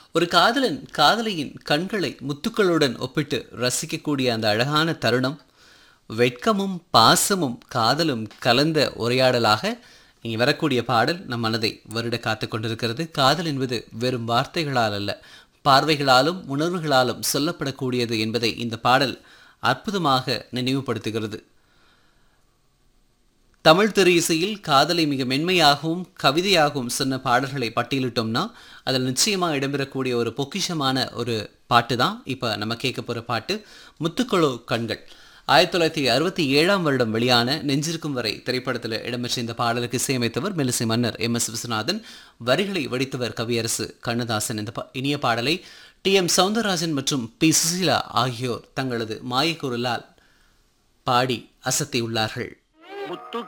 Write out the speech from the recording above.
ஒரு காதலன் காதலியின் கண்களை முத்துக்களுடன் ஒப்பிட்டு ரசிக்கக்கூடிய அந்த அழகான தருணம் வெட்கமும் பாசமும் காதலும் கலந்த உரையாடலாக இங்கே வரக்கூடிய பாடல் நம் மனதை வருட காத்து கொண்டிருக்கிறது காதல் என்பது வெறும் வார்த்தைகளால் அல்ல பார்வைகளாலும் உணர்வுகளாலும் சொல்லப்படக்கூடியது என்பதை இந்த பாடல் அற்புதமாக நினைவுபடுத்துகிறது தமிழ் திரை இசையில் காதலை மிக மென்மையாகவும் கவிதையாகவும் சொன்ன பாடல்களை பட்டியலிட்டோம்னா அதில் நிச்சயமாக இடம்பெறக்கூடிய ஒரு பொக்கிஷமான ஒரு பாட்டு தான் இப்போ நம்ம கேட்க போகிற பாட்டு முத்துக்களோ கண்கள் ஆயிரத்தி தொள்ளாயிரத்தி அறுபத்தி ஏழாம் வருடம் வெளியான நெஞ்சிருக்கும் வரை திரைப்படத்தில் இடம்பெற்ற இந்த பாடலுக்கு இசையமைத்தவர் மெலிசை மன்னர் எம் எஸ் விஸ்வநாதன் வரிகளை வடித்தவர் கவியரசு கண்ணதாசன் இந்த ப- இனிய பாடலை டி எம் சவுந்தரராஜன் மற்றும் பி சுசீலா ஆகியோர் தங்களது மாயக்குரலால் பாடி அசத்தியுள்ளார்கள் முத்து